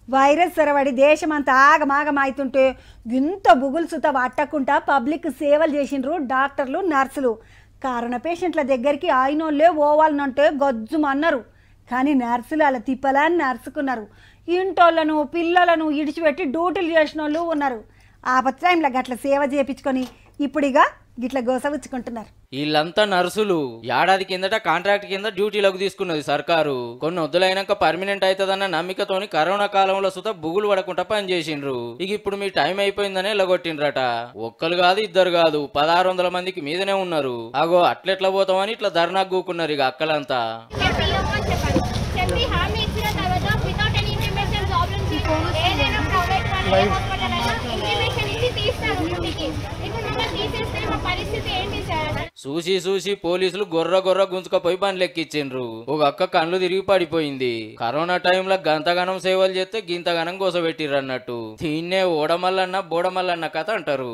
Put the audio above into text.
virus సరవడి దేశమంతా ఆగమాగమైతుంటే ఇంత బుగుల్సుత పట్టకుండా పబ్లిక్ సేవలు చేసిండ్రు డాక్టర్లు నర్సులు కరోనా పేషెంట్ల దగ్గరికి అయినోళ్ళే ఓవాలనంటే గజ్జుమన్నారు కానీ నర్సులు అలా తిప్పలని నర్సుకున్నారు ఇంటోళ్ళను పిల్లలను ఇడిచిపెట్టి డ్యూటీలు చేసిన వాళ్ళు ఉన్నారు ఆపత్ టైంలో గట్ల సేవ చేపించుకొని ఇప్పుడిగా గిట్ల గోసవుచ్చుకుంటున్నారు వీళ్ళంతా నర్సులు ఏడాది కిందట కాంట్రాక్ట్ కింద డ్యూటీలకు తీసుకున్నది సర్కారు కొన్ని వద్దులైనాక పర్మనెంట్ అవుతుందన్న నమ్మికతోని కరోనా కాలంలో సుత బుగులు పడకుండా పనిచేసిండ్రు ఇక ఇప్పుడు మీ టైం అయిపోయిందనే ఎల్లగొట్టిండ్రట ఒక్కరు కాదు ఇద్దరు కాదు పదహారు వందల మందికి మీదనే ఉన్నారు అగో అట్లెట్లా పోతామని ఇట్లా ధర్నా కూకున్నారు ఇక అక్కలంతా చెప్పి ఇవ్వమని చెప్పండి చెప్పి హామీ ఇచ్చిన తర్వాత వితౌట్ ఎనీ ఇన్ఫర్మేషన్ జాబ్ నుంచి ఏదైనా ప్రైవేట్ వాళ్ళు ఏ హాస్పిటల్ అయినా ఇన్ఫర్మేషన్ ఇచ్చి తీస్తారు డ్యూటీకి ఇప్పుడు మమ్మల్ని తీసేస్తే మా పరిస్థితి ఏంటి సార్ చూసి చూసి పోలీసులు గొర్ర గొర్ర గుంజుకపోయి బండ్లు ఎక్కిచ్చిండ్రు ఒక అక్క కళ్ళు తిరిగి పడిపోయింది కరోనా టైంలో గంతగనం సేవలు చేస్తే గింతగనం గోసబెట్టిర్రు అన్నట్టు దీన్నే ఓడమల్లన్న బోడమల్లన్న కథ అంటారు